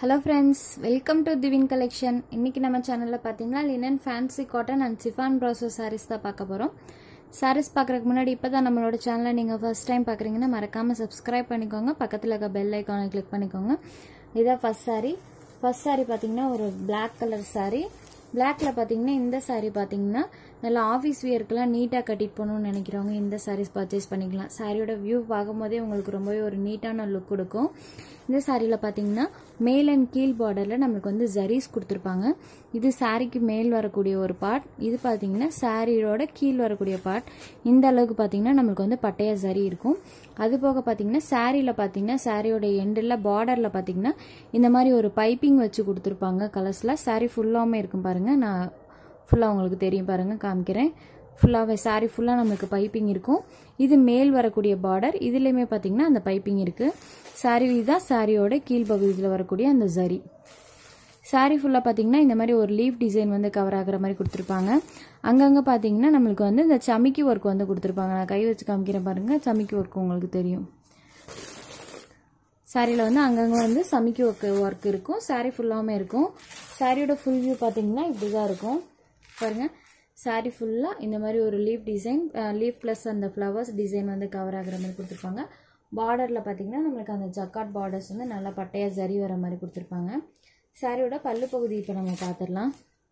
hello friends welcome to திவின் collection இன்னைக்கு நம்ம சேனலில் பார்த்தீங்கன்னா linen fancy cotton and chiffon brasso saris தான் பார்க்க போகிறோம் சாரீஸ் பார்க்குறதுக்கு முன்னாடி இப்போ தான் நம்மளோட சேனலை நீங்கள் ஃபர்ஸ்ட் டைம் பார்க்குறீங்கன்னா மறக்காமல் சப்ஸ்கிரைப் பண்ணிக்கோங்க பக்கத்தில் இருக்க பெல் ஐக்கானை கிளிக் பண்ணிக்கோங்க இதான் ஃபர்ஸ்ட் saree ஃபர்ஸ்ட் saree பார்த்தீங்கன்னா ஒரு Black கலர் saree பிளாக்ல பார்த்தீங்கன்னா இந்த saree பார்த்தீங்கன்னா நல்லா ஆஃபீஸ் வியர்க்கெல்லாம் நீட்டாக கட்டிட்டு போகணும்னு நினைக்கிறவங்க இந்த sarees பர்ச்சேஸ் பண்ணிக்கலாம் சாரியோட வியூ பார்க்கும்போதே உங்களுக்கு ரொம்பவே ஒரு நீட்டான லுக் கொடுக்கும் இந்த சாரியில் பார்த்தீங்கன்னா மேல் அண்ட் கீழ் பார்டரில் நம்மளுக்கு வந்து ஜரீஸ் கொடுத்துருப்பாங்க இது சாரிக்கு மேல் வரக்கூடிய ஒரு பார்ட் இது பார்த்தீங்கன்னா சாரியோட கீழ் வரக்கூடிய பார்ட் இந்த அளவுக்கு பார்த்தீங்கன்னா நம்மளுக்கு வந்து பட்டையா சரி இருக்கும் அது போக பார்த்தீங்கன்னா சாரியில் பார்த்தீங்கன்னா சாரியோட எண்டில் பார்டரில் பார்த்தீங்கன்னா இந்த மாதிரி ஒரு பைப்பிங் வச்சு கொடுத்துருப்பாங்க கலர்ஸில் சாரி ஃபுல்லாமே இருக்கும் பாருங்கள் நான் ஃபுல்லாக உங்களுக்கு தெரியும் பாருங்கள் காமிக்கிறேன் ஃபுல்லாகவே சாரி ஃபுல்லாக நம்மளுக்கு பைப்பிங் இருக்கும் இது மேல் வரக்கூடிய பார்டர் இதுலேயுமே பார்த்தீங்கன்னா அந்த பைப்பிங் இருக்குது சாரி இதுதான் சாரியோட கீழ்ப்பகுதியில் வரக்கூடிய அந்த ஜரி சாரி ஃபுல்லாக பார்த்தீங்கன்னா இந்த மாதிரி ஒரு லீஃப் டிசைன் வந்து கவர் ஆகுற மாதிரி கொடுத்துருப்பாங்க அங்கங்கே பார்த்தீங்கன்னா நம்மளுக்கு வந்து இந்த சமிக்கி ஒர்க் வந்து கொடுத்துருப்பாங்க நான் கை வச்சு காமிக்கிறேன் பாருங்கள் சமிக்கி ஒர்க் உங்களுக்கு தெரியும் சாரியில் வந்து அங்கங்கே வந்து சமிக்கி ஒர்க் ஒர்க் இருக்கும் சாரி ஃபுல்லாமே இருக்கும் சாரியோட ஃபுல் வியூ பார்த்தீங்கன்னா இப்படி தான் இருக்கும் பாருங்கள் சாரி ஃபுல்லாக இந்த மாதிரி ஒரு லீஃப் டிசைன் லீஃப் ப்ளஸ் அந்த ஃப்ளவர்ஸ் டிசைன் வந்து கவர் ஆகுற மாதிரி கொடுத்துருப்பாங்க பார்டரில் பார்த்தீங்கன்னா நம்மளுக்கு அந்த ஜக்காட் பார்டர்ஸ் வந்து நல்லா பட்டையாக ஜரி வர மாதிரி கொடுத்துருப்பாங்க சாரியோட பல்லு பகுதி இப்போ நம்ம பார்த்துடலாம்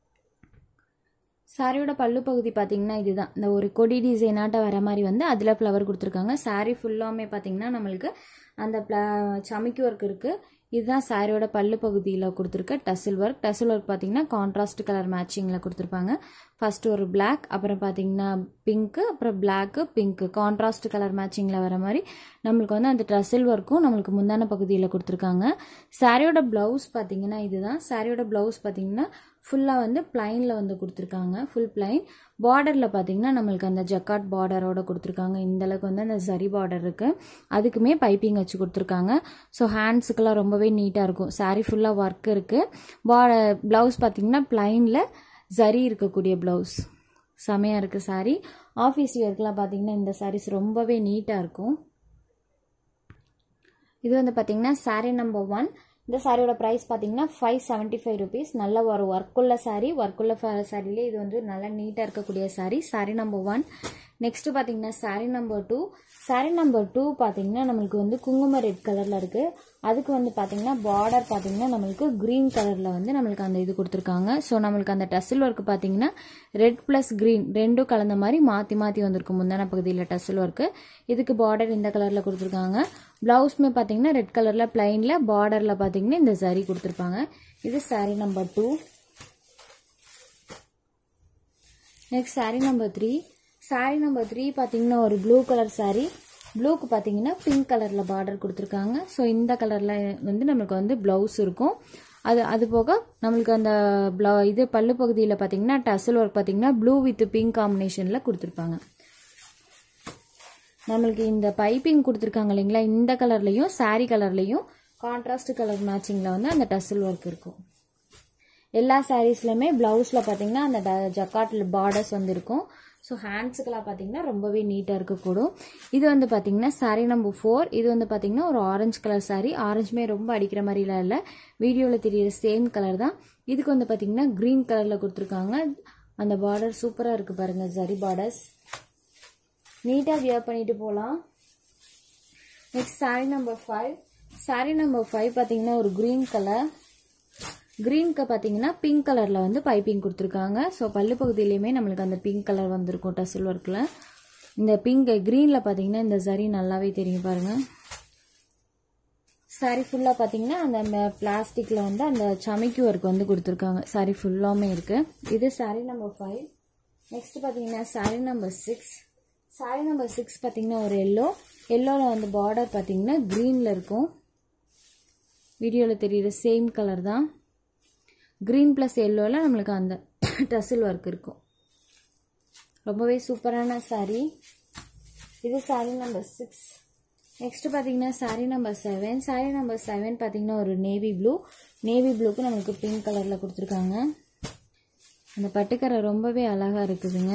சாரியோட பல்லு பகுதி பார்த்தீங்கன்னா இதுதான் இந்த ஒரு கொடி டிசைனாட்ட வர மாதிரி வந்து அதில் ஃப்ளவர் கொடுத்துருக்காங்க சாரி ஃபுல்லாமே பார்த்தீங்கன்னா நம்மளுக்கு அந்த ப்ளா சமைக்கு ஒர்க் இருக்குது இதுதான் சாரியோட பல்லு பகுதியில் கொடுத்துருக்க டசில் ஒர்க் டசில் ஒர்க் பார்த்தீங்கன்னா கான்ட்ராஸ்ட் கலர் மேட்சிங்கில் கொடுத்துருப்பாங்க ஃபர்ஸ்ட் ஒரு பிளாக் அப்புறம் பார்த்தீங்கன்னா பிங்க்கு அப்புறம் பிளாக்கு பிங்க்கு கான்ட்ராஸ்ட் கலர் மேட்சிங்கில் வர மாதிரி நம்மளுக்கு வந்து அந்த ட்ரெஸ்ஸில் ஒர்க்கும் நம்மளுக்கு முந்தான பகுதியில் கொடுத்துருக்காங்க சாரியோட ப்ளவுஸ் பார்த்தீங்கன்னா இதுதான் சாரியோட ப்ளவுஸ் பார்த்தீங்கன்னா ஃபுல்லாக வந்து பிளைனில் வந்து கொடுத்துருக்காங்க ஃபுல் பிளைன் பார்டரில் பார்த்தீங்கன்னா நம்மளுக்கு அந்த ஜக்காட் பார்டரோட கொடுத்துருக்காங்க இந்த அளவுக்கு வந்து அந்த சரி பார்டர் இருக்குது அதுக்குமே பைப்பிங் வச்சு கொடுத்துருக்காங்க ஸோ ஹேண்ட்ஸுக்கெல்லாம் ரொம்பவே நீட்டாக இருக்கும் சாரீ ஃபுல்லாக ஒர்க் இருக்குது பா ப்ளவுஸ் பார்த்தீங்கன்னா பிளைனில் ஜரி இருக்கக்கூடிய ப்ளவுஸ் செமையாக இருக்குது சாரீ ஆஃபீஸ் வியர்க்கெலாம் பார்த்தீங்கன்னா இந்த சாரீஸ் ரொம்பவே நீட்டாக இருக்கும் இது வந்து பார்த்தீங்கன்னா சாரீ நம்பர் ஒன் இந்த சாரியோட ப்ரைஸ் பார்த்தீங்கன்னா ஃபைவ் செவன்ட்டி ஃபைவ் ருபீஸ் நல்ல ஒரு ஒர்க்குள்ள சாரீ ஒர்க்குள்ள சாரிலே இது வந்து நல்லா நீட்டாக இருக்கக்கூடிய sari sari number one next பார்த்தீங்கன்னா sari number two sari number two பார்த்தீங்கன்னா நம்மளுக்கு வந்து குங்கும ரெட் கலரில் இருக்குது அதுக்கு வந்து பார்த்தீங்கன்னா பார்டர் பார்த்தீங்கன்னா நம்மளுக்கு க்ரீன் கலரில் வந்து நம்மளுக்கு அந்த இது கொடுத்துருக்காங்க ஸோ நம்மளுக்கு அந்த டசில் ஒர்க் பார்த்தீங்கன்னா ரெட் ப்ளஸ் க்ரீன் ரெண்டும் கலந்த மாதிரி மாற்றி மாற்றி வந்திருக்கும் முந்தான பகுதியில் டசில் ஒர்க்கு இதுக்கு பார்டர் இந்த கலரில் கொடுத்துருக்காங்க ப்ளவுஸ்மே பார்த்தீங்கன்னா ரெட் கலரில் பிளைனில் பார்டரில் பார்த்தீங்கன்னா இந்த சரி கொடுத்துருப்பாங்க இது sari number two next sari number three sari number three பார்த்தீங்கன்னா ஒரு ப்ளூ கலர் சாரீ ப்ளூக்கு பார்த்தீங்கன்னா பிங்க் கலரில் பார்டர் கொடுத்துருக்காங்க ஸோ இந்த கலரில் வந்து நம்மளுக்கு வந்து ப்ளவுஸ் இருக்கும் அது அது போக நம்மளுக்கு அந்த ப்ளவு இது பல்லு பகுதியில் பார்த்தீங்கன்னா டசல் ஒர்க் பார்த்தீங்கன்னா ப்ளூ வித் பிங்க் காம்பினேஷனில் கொடுத்துருப்பாங்க நம்மளுக்கு இந்த பைப்பிங் கொடுத்துருக்காங்க இல்லைங்களா இந்த கலர்லையும் சாரீ கலர்லையும் கான்ட்ராஸ்ட் கலர் மேட்சிங்கில் வந்து அந்த டசல் ஒர்க் இருக்கும் எல்லா சாரீஸ்லையுமே ப்ளவுஸில் பார்த்தீங்கன்னா அந்த ஜக்காட் பார்டர்ஸ் வந்து இருக்கும் ஸோ ஹேண்ட்ஸுக்கெல்லாம் பார்த்தீங்கன்னா ரொம்பவே நீட்டாக இருக்கக்கூடும் இது வந்து பார்த்தீங்கன்னா சாரீ நம்பர் ஃபோர் இது வந்து பார்த்தீங்கன்னா ஒரு ஆரஞ்சு கலர் சாரீ ஆரஞ்சுமே ரொம்ப அடிக்கிற மாதிரிலாம் இல்லை வீடியோவில் தெரியிற சேம் கலர் தான் இதுக்கு வந்து பார்த்தீங்கன்னா க்ரீன் கலரில் கொடுத்துருக்காங்க அந்த பார்டர் சூப்பராக இருக்குது பாருங்கள் ஜரி பார்டர்ஸ் நீட்டாக வியர் பண்ணிட்டு போகலாம் next sari number five sari number five பார்த்தீங்கன்னா ஒரு க்ரீன் கலர் க்ரீனுக்கு பார்த்தீங்கன்னா பிங்க் கலரில் வந்து பைப்பிங் கொடுத்துருக்காங்க ஸோ பல்லு பகுதியிலையுமே நம்மளுக்கு அந்த பிங்க் கலர் வந்திருக்கும் டசில் ஒர்க்கில் இந்த பிங்க் க்ரீனில் பார்த்தீங்கன்னா இந்த சரி நல்லாவே தெரியும் பாருங்கள் சாரி ஃபுல்லாக பார்த்தீங்கன்னா அந்த பிளாஸ்டிக்கில் வந்து அந்த சமைக்கு ஒர்க் வந்து கொடுத்துருக்காங்க சாரி ஃபுல்லாமே இருக்குது இது சாரி நம்பர் ஃபைவ் நெக்ஸ்ட் பார்த்தீங்கன்னா sari number six sari number six பார்த்தீங்கன்னா ஒரு எல்லோ எல்லோவில் வந்து பார்டர் பார்த்தீங்கன்னா க்ரீனில் இருக்கும் வீடியோவில் தெரியுற சேம் கலர் தான் க்ரீன் ப்ளஸ் எல்லோவில் நம்மளுக்கு அந்த டசில் ஒர்க் இருக்கும் ரொம்பவே சூப்பரான சாரீ இது சாரீ நம்பர் சிக்ஸ் நெக்ஸ்ட் பார்த்தீங்கன்னா sari number seven sari number seven பார்த்தீங்கன்னா ஒரு நேவி ப்ளூ நேவி ப்ளூக்கு நம்மளுக்கு பிங்க் கலரில் கொடுத்துருக்காங்க அந்த பட்டுக்கரை ரொம்பவே அழகாக இருக்குதுங்க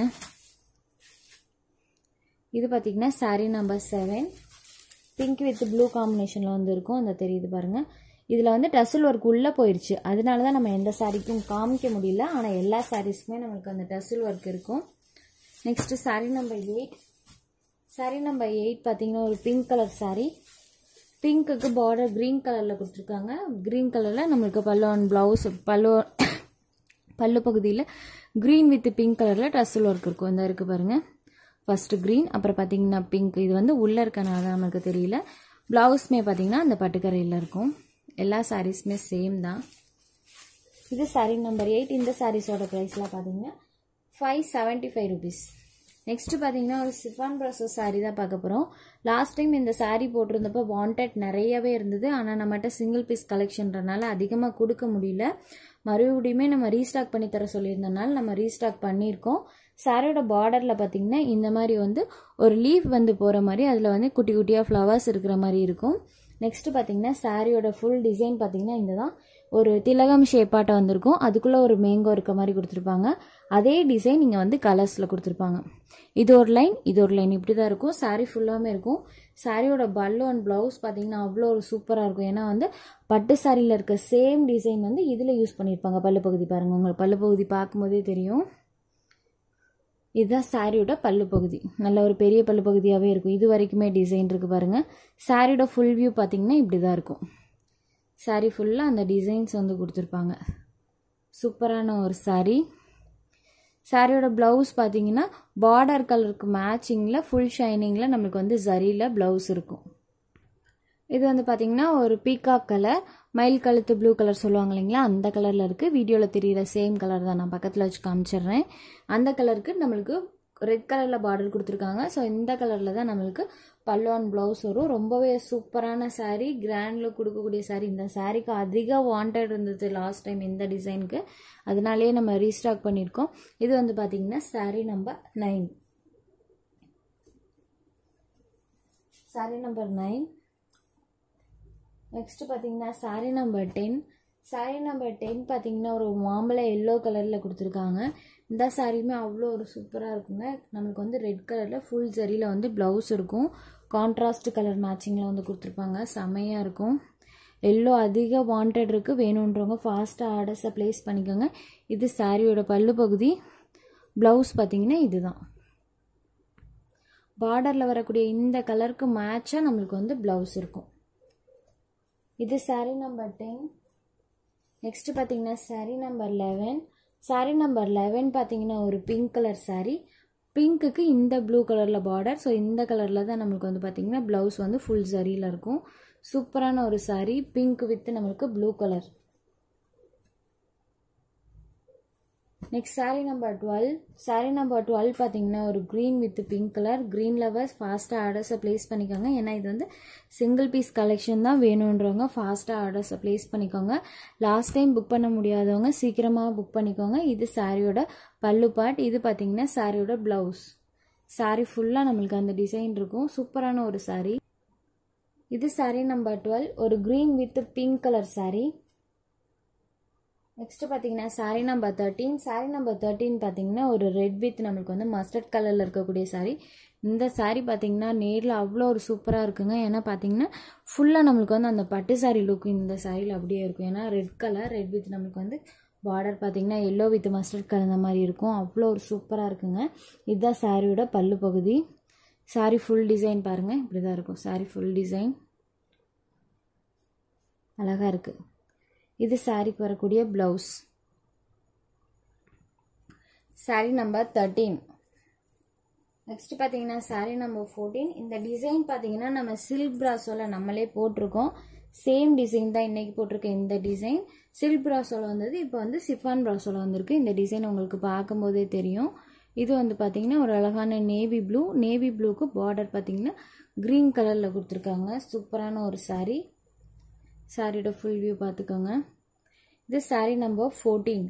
இது பார்த்தீங்கன்னா sari number seven pink with blue காம்பினேஷனில் வந்து இருக்கும் அந்த தெரியுது பாருங்கள் இதில் வந்து டசில் ஒர்க் உள்ளே போயிடுச்சு அதனால தான் நம்ம எந்த சாரிக்கும் காமிக்க முடியல ஆனால் எல்லா சாரீஸ்க்குமே நம்மளுக்கு அந்த டசில் ஒர்க் இருக்கும் next sari number eight sari number eight பார்த்தீங்கன்னா ஒரு பிங்க் கலர் சாரீ பிங்க்குக்கு பார்டர் க்ரீன் கலரில் கொடுத்துருக்காங்க க்ரீன் கலரில் நம்மளுக்கு பல்லு அண்ட் ப்ளவுஸ் பல்லு பல்லு பகுதியில் க்ரீன் வித் பிங்க் கலரில் டஸ்ஸில் ஒர்க் இருக்கும் இந்த இருக்குது பாருங்கள் ஃபஸ்ட்டு க்ரீன் அப்புறம் பார்த்தீங்கன்னா பிங்க் இது வந்து உள்ளே இருக்கனால தான் நமக்கு தெரியல ப்ளவுஸ்மே பார்த்தீங்கன்னா அந்த பட்டுக்கரையில் இருக்கும் எல்லா சாரீஸுமே சேம் தான் இது சாரீ நம்பர் எயிட் இந்த சாரீஸோட ப்ரைஸ்லாம் பார்த்தீங்கன்னா five seventy five rupees next பார்த்தீங்கன்னா ஒரு சிஃபான் ப்ராசஸ் சாரீ தான் பார்க்க போகிறோம் லாஸ்ட் டைம் இந்த சாரீ போட்டிருந்தப்போ வாண்டட் நிறையவே இருந்தது ஆனால் நம்மகிட்ட சிங்கிள் பீஸ் கலெக்ஷன்றனால அதிகமாக கொடுக்க முடியல மறுபடியுமே நம்ம ரீஸ்டாக் பண்ணி தர சொல்லியிருந்தனால நம்ம ரீஸ்டாக் பண்ணியிருக்கோம் சாரியோட பார்டரில் பார்த்தீங்கன்னா இந்த மாதிரி வந்து ஒரு லீஃப் வந்து போகிற மாதிரி அதில் வந்து குட்டி குட்டியாக ஃப்ளவர்ஸ் இருக்கிற மாதிரி இருக்கும் நெக்ஸ்ட்டு பார்த்தீங்கன்னா சாரியோட ஃபுல் டிசைன் பார்த்தீங்கன்னா இந்த தான் ஒரு திலகம் ஷேப்பாட்ட வந்திருக்கும் அதுக்குள்ளே ஒரு மேங்கோ இருக்க மாதிரி கொடுத்துருப்பாங்க அதே டிசைன் இங்கே வந்து கலர்ஸில் கொடுத்துருப்பாங்க இது ஒரு லைன் இது ஒரு லைன் இப்படி தான் இருக்கும் சாரீ ஃபுல்லாமே இருக்கும் சாரியோட பல்லு அண்ட் ப்ளவுஸ் பார்த்தீங்கன்னா அவ்வளோ ஒரு சூப்பராக இருக்கும் ஏன்னா வந்து பட்டு சாரியில் இருக்க சேம் டிசைன் வந்து இதில் யூஸ் பண்ணியிருப்பாங்க பல்லு பகுதி பாருங்கள் உங்களுக்கு பல்லு பகுதி பார்க்கும்போதே தெரியும் இதுதான் சாரியோட பல்லு பகுதி நல்ல ஒரு பெரிய பல்லு பகுதியாகவே இருக்கும் இது வரைக்குமே டிசைன் இருக்குது பாருங்கள் சாரியோட ஃபுல் வியூ பார்த்தீங்கன்னா இப்படி தான் இருக்கும் சாரீ ஃபுல்லாக அந்த டிசைன்ஸ் வந்து கொடுத்துருப்பாங்க சூப்பரான ஒரு சாரீ சாரியோட ப்ளவுஸ் பார்த்தீங்கன்னா பார்டர் கலருக்கு மேட்சிங்கில் ஃபுல் ஷைனிங்கில் நம்மளுக்கு வந்து ஜரியில் ப்ளவுஸ் இருக்கும் இது வந்து பார்த்தீங்கன்னா ஒரு பீகாக் கலர் மயில் கழுத்து ப்ளூ கலர் சொல்லுவாங்க இல்லைங்களா அந்த கலரில் இருக்குது வீடியோவில் தெரியிற சேம் கலர் தான் நான் பக்கத்தில் வச்சு காமிச்சிடுறேன் அந்த கலருக்கு நம்மளுக்கு ரெட் கலரில் பார்டர் கொடுத்துருக்காங்க ஸோ இந்த கலரில் தான் நம்மளுக்கு பல்லுவான் ப்ளவுஸ் வரும் ரொம்பவே சூப்பரான சாரீ கிராண்டில் கொடுக்கக்கூடிய சாரீ இந்த சாரீக்கு அதிக வாண்டட் இருந்தது லாஸ்ட் டைம் இந்த டிசைனுக்கு அதனாலேயே நம்ம ரீஸ்டாக் பண்ணியிருக்கோம் இது வந்து பார்த்தீங்கன்னா sari number nine sari number nine next பார்த்தீங்கன்னா sari number ten sari number ten பார்த்தீங்கன்னா ஒரு மாம்பழ எல்லோ கலரில் கொடுத்துருக்காங்க இந்த சாரியுமே அவ்வளோ ஒரு சூப்பராக இருக்குங்க நம்மளுக்கு வந்து ரெட் கலரில் ஃபுல் ஜரியில் வந்து ப்ளவுஸ் இருக்கும் கான்ட்ராஸ்ட் கலர் மேட்சிங்கில் வந்து கொடுத்துருப்பாங்க செமையாக இருக்கும் எல்லோ அதிக வாண்டட் இருக்குது வேணுன்றவங்க ஃபாஸ்ட்டாக ஆர்டர்ஸை ப்ளேஸ் பண்ணிக்கோங்க இது சாரியோட பல்லு பகுதி ப்ளவுஸ் பார்த்தீங்கன்னா இதுதான் பார்டரில் வரக்கூடிய இந்த கலருக்கு மேட்சாக நம்மளுக்கு வந்து ப்ளவுஸ் இருக்கும் இது சாரீ நம்பர் டென் நெக்ஸ்ட் பார்த்தீங்கன்னா sari number eleven sari number eleven பார்த்தீங்கன்னா ஒரு பிங்க் கலர் சாரீ பிங்க்குக்கு இந்த ப்ளூ கலரில் பார்டர் ஸோ இந்த கலரில் தான் நம்மளுக்கு வந்து பார்த்தீங்கன்னா ப்ளவுஸ் வந்து ஃபுல் ஜரியில் இருக்கும் சூப்பரான ஒரு சாரீ பிங்க் வித் நம்மளுக்கு blue colour next sari number twelve sari number twelve பார்த்தீங்கன்னா ஒரு green with pink colour green lovers ஃபாஸ்ட்டாக ஆர்டர்ஸை ப்ளேஸ் பண்ணிக்கோங்க ஏன்னா இது வந்து சிங்கிள் பீஸ் கலெக்ஷன் தான் வேணுன்றவங்க ஃபாஸ்ட்டாக ஆர்டர்ஸை ப்ளேஸ் பண்ணிக்கோங்க லாஸ்ட் டைம் புக் பண்ண முடியாதவங்க சீக்கிரமாக புக் பண்ணிக்கோங்க இது சாரியோட பல்லு பார்ட் இது பார்த்தீங்கன்னா சாரியோட ப்ளவுஸ் சாரீ ஃபுல்லாக நம்மளுக்கு அந்த டிசைன் இருக்கும் சூப்பரான ஒரு சாரீ இது சாரீ நம்பர் டுவெல் ஒரு green with pink colour sari next பார்த்தீங்கன்னா sari number thirteen sari number thirteen பார்த்தீங்கன்னா ஒரு ரெட் வித் நம்மளுக்கு வந்து மஸ்டர்ட் கலரில் இருக்கக்கூடிய சாரீ இந்த சாரீ பார்த்தீங்கன்னா நேரில் அவ்வளோ ஒரு சூப்பராக இருக்குங்க ஏன்னா பார்த்தீங்கன்னா ஃபுல்லாக நம்மளுக்கு வந்து அந்த பட்டு சாரீ லுக் இந்த சாரியில் அப்படியே இருக்கும் ஏன்னா ரெட் கலர் ரெட் வித் நம்மளுக்கு வந்து பார்டர் பார்த்தீங்கன்னா எல்லோ வித் மஸ்டர்ட் கலந்த மாதிரி இருக்கும் அவ்வளோ ஒரு சூப்பராக இருக்குங்க இதுதான் சாரியோட பல்லு பகுதி சாரீ ஃபுல் டிசைன் பாருங்கள் இப்படி தான் இருக்கும் சாரீ ஃபுல் டிசைன் அழகாக இருக்குது இது சாரிக்கு வரக்கூடிய blouse sari number thirteen next பார்த்தீங்கன்னா சாரீ நம்பர் ஃபோர்டீன் இந்த டிசைன் பார்த்தீங்கன்னா நம்ம சில்க் பிராஸோவில் நம்மளே போட்டிருக்கோம் சேம் டிசைன் தான் இன்னைக்கு போட்டிருக்க இந்த டிசைன் சில்க் பிராஸோவில் வந்தது இப்போ வந்து சிஃபான் பிராஸோவில் வந்திருக்கு இந்த டிசைன் உங்களுக்கு பார்க்கும்போதே தெரியும் இது வந்து பார்த்தீங்கன்னா ஒரு அழகான நேவி ப்ளூ நேவி ப்ளூக்கு பார்டர் பார்த்தீங்கன்னா க்ரீன் கலரில் கொடுத்துருக்காங்க சூப்பரான ஒரு சாரீ சாரியோட ஃபுல் வியூ பார்த்துக்கோங்க இது சாரீ நம்பர் ஃபோர்டீன்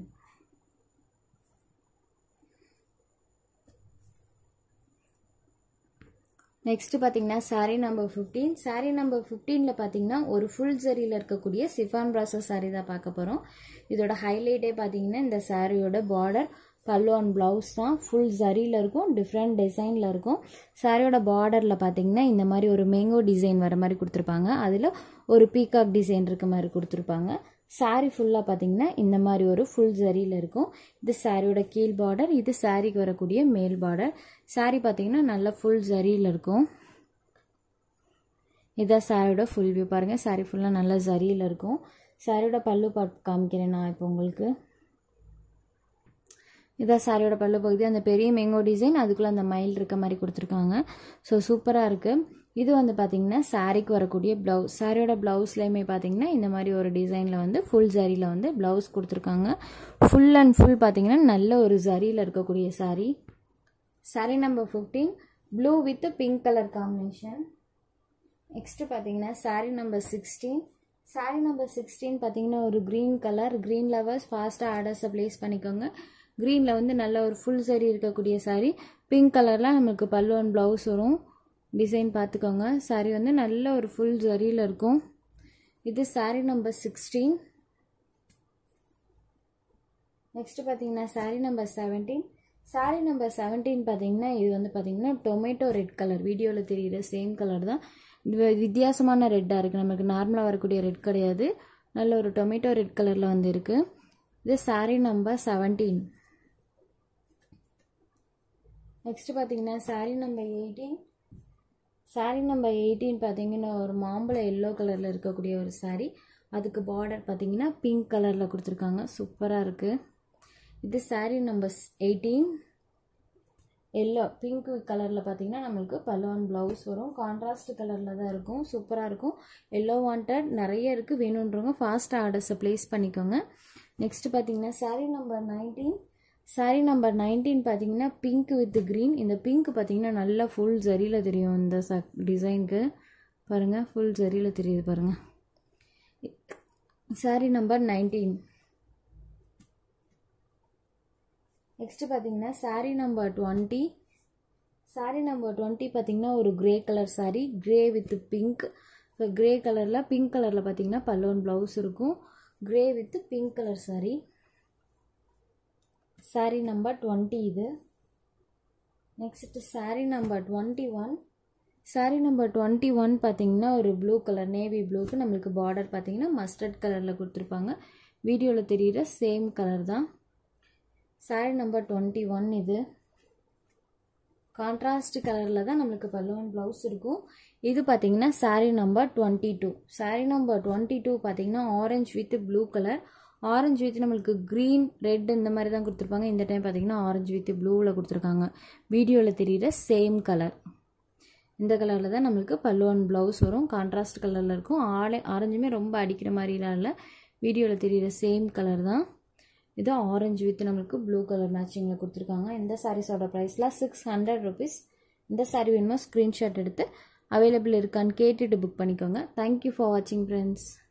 நெக்ஸ்ட் பார்த்தீங்கன்னா sari number fifteen sari number ஃபிஃப்டீனில் பார்த்தீங்கன்னா ஒரு ஃபுல் ஜரியில் இருக்கக்கூடிய சிஃபான் ப்ராசஸ் சாரீ தான் பார்க்க போகிறோம் இதோட ஹைலைட்டே பார்த்தீங்கன்னா இந்த சாரியோட பார்டர் பல்லு அண்ட் ப்ளவுஸ் தான் ஃபுல் ஜரியில் இருக்கும் டிஃப்ரெண்ட் டிசைனில் இருக்கும் சாரியோட பார்டரில் பார்த்தீங்கன்னா இந்த மாதிரி ஒரு மேங்கோ டிசைன் வர மாதிரி கொடுத்துருப்பாங்க அதில் ஒரு பீகாக் டிசைன் இருக்க மாதிரி கொடுத்துருப்பாங்க saree ஃபுல்லாக பார்த்தீங்கன்னா இந்த மாதிரி ஒரு ஃபுல் ஜரியில் இருக்கும் இது சாரியோட கீழ் பார்டர் இது சாரிக்கு வரக்கூடிய மேல் பார்டர் saree பார்த்தீங்கன்னா நல்ல ஃபுல் ஜரியில் இருக்கும் இதான் சாரியோட ஃபுல் வியூ பாருங்கள் saree ஃபுல்லாக நல்ல ஜரியில் இருக்கும் சாரியோட பல்லு பாட் காமிக்கிறேன் நான் இப்போ உங்களுக்கு இதான் சாரியோட பல்லு பகுதி அந்த பெரிய மேங்கோ டிசைன் அதுக்குள்ளே அந்த மயில் இருக்க மாதிரி கொடுத்துருக்காங்க ஸோ சூப்பராக இருக்குது இது வந்து பார்த்திங்கன்னா சாரிக்கு வரக்கூடிய ப்ளவுஸ் சாரியோட ப்ளவுஸ்லேயுமே பார்த்தீங்கன்னா இந்த மாதிரி ஒரு டிசைனில் வந்து ஃபுல் ஜரியில் வந்து ப்ளவுஸ் கொடுத்துருக்காங்க ஃபுல் அண்ட் ஃபுல் பார்த்தீங்கன்னா நல்ல ஒரு ஜரியில் இருக்கக்கூடிய sari sari number fifteen blue with pink colour combination next பார்த்தீங்கன்னா sari number sixteen sari number sixteen பார்த்தீங்கன்னா ஒரு க்ரீன் கலர் க்ரீன் லவர்ஸ் ஃபாஸ்ட்டாக ஆர்டர்ஸை ப்ளேஸ் பண்ணிக்கோங்க க்ரீனில் வந்து நல்ல ஒரு ஃபுல் சரி இருக்கக்கூடிய சாரீ பிங்க் கலரில் நம்மளுக்கு பல்லு அண்ட் ப்ளவுஸ் வரும் டிசைன் பார்த்துக்கோங்க சாரீ வந்து நல்ல ஒரு ஃபுல் ஜரியில் இருக்கும் இது சாரீ நம்பர் சிக்ஸ்டீன் நெக்ஸ்ட் பார்த்தீங்கன்னா sari number seventeen sari number seventeen பார்த்தீங்கன்னா இது வந்து பார்த்தீங்கன்னா டொமேட்டோ ரெட் கலர் வீடியோவில் தெரியுற சேம் கலர் தான் இது வித்தியாசமான ரெட்டாக இருக்குது நமக்கு நார்மலாக வரக்கூடிய ரெட் கிடையாது நல்ல ஒரு டொமேட்டோ ரெட் கலரில் வந்து இருக்குது இது சாரீ நம்பர் செவன்டீன் நெக்ஸ்ட் பார்த்தீங்கன்னா sari number eighteen sari number eighteen பார்த்தீங்கன்னா ஒரு மாம்பழ எல்லோ கலரில் இருக்கக்கூடிய ஒரு சாரீ அதுக்கு பார்டர் பார்த்தீங்கன்னா பிங்க் கலரில் கொடுத்துருக்காங்க சூப்பராக இருக்குது இது sari number eighteen yellow pink கலரில் பார்த்தீங்கன்னா நம்மளுக்கு பல்லுவன் ப்ளவுஸ் வரும் கான்ட்ராஸ்ட் கலரில் தான் இருக்கும் சூப்பராக இருக்கும் எல்லோ வாண்டட் நிறைய இருக்குது வேணுன்றவங்க ஃபாஸ்ட்டாக ஆர்டர்ஸை ப்ளேஸ் பண்ணிக்கோங்க நெக்ஸ்ட் பார்த்தீங்கன்னா sari number nineteen sari number nineteen பார்த்தீங்கன்னா பிங்க் வித் க்ரீன் இந்த பிங்க் பார்த்தீங்கன்னா நல்லா ஃபுல் ஜரியில் தெரியும் இந்த ச டிசைனுக்கு பாருங்கள் ஃபுல் ஜரியில் தெரியுது பாருங்கள் சாரீ நம்பர் நைன்டீன் நெக்ஸ்ட்டு பார்த்தீங்கன்னா sari number twenty sari number twenty பார்த்தீங்கன்னா ஒரு grey colour sari grey with pink grey கலரில் பிங்க் கலரில் பார்த்தீங்கன்னா பல்லோன் ப்ளவுஸ் இருக்கும் grey with pink colour sari sari number twenty இது next sari number twenty one sari number twenty one பார்த்தீங்கன்னா ஒரு ப்ளூ கலர் நேவி ப்ளூக்கு நம்மளுக்கு பார்டர் பார்த்தீங்கன்னா மஸ்டர்ட் கலரில் கொடுத்துருப்பாங்க வீடியோவில் தெரிகிற சேம் கலர் தான் சாரீ நம்பர் டுவெண்ட்டி ஒன் இது கான்ட்ராஸ்ட் கலரில் தான் நம்மளுக்கு பல்லுவன் ப்ளவுஸ் இருக்கும் இது பார்த்தீங்கன்னா sari number twenty two sari number twenty two பார்த்தீங்கன்னா orange with blue colour orange with நம்மளுக்கு க்ரீன் ரெட் இந்த மாதிரி தான் கொடுத்துருப்பாங்க இந்த டைம் பார்த்தீங்கன்னா ஆரஞ்சு வித் ப்ளூவில் கொடுத்துருக்காங்க வீடியோவில் தெரிகிற சேம் கலர் இந்த கலரில் தான் நம்மளுக்கு பல்லுவன் ப்ளவுஸ் வரும் கான்ட்ராஸ்ட் கலரில் இருக்கும் ஆலே ஆரஞ்சுமே ரொம்ப அடிக்கிற மாதிரிலாம் இல்லை வீடியோவில் தெரிகிற சேம் கலர் தான் இது ஆரஞ்சு வித் நம்மளுக்கு ப்ளூ கலர் மேட்சிங்கில் கொடுத்துருக்காங்க இந்த சாரீஸோட ப்ரைஸில் சிக்ஸ் ஹண்ட்ரட் ருபீஸ் இந்த சாரீ வேணுமோ ஸ்க்ரீன்ஷாட் எடுத்து அவைலபிள் இருக்கான்னு கேட்டுட்டு புக் பண்ணிக்கோங்க தேங்க்யூ ஃபார் வாட்சிங் ஃப்ரெண்ட்ஸ்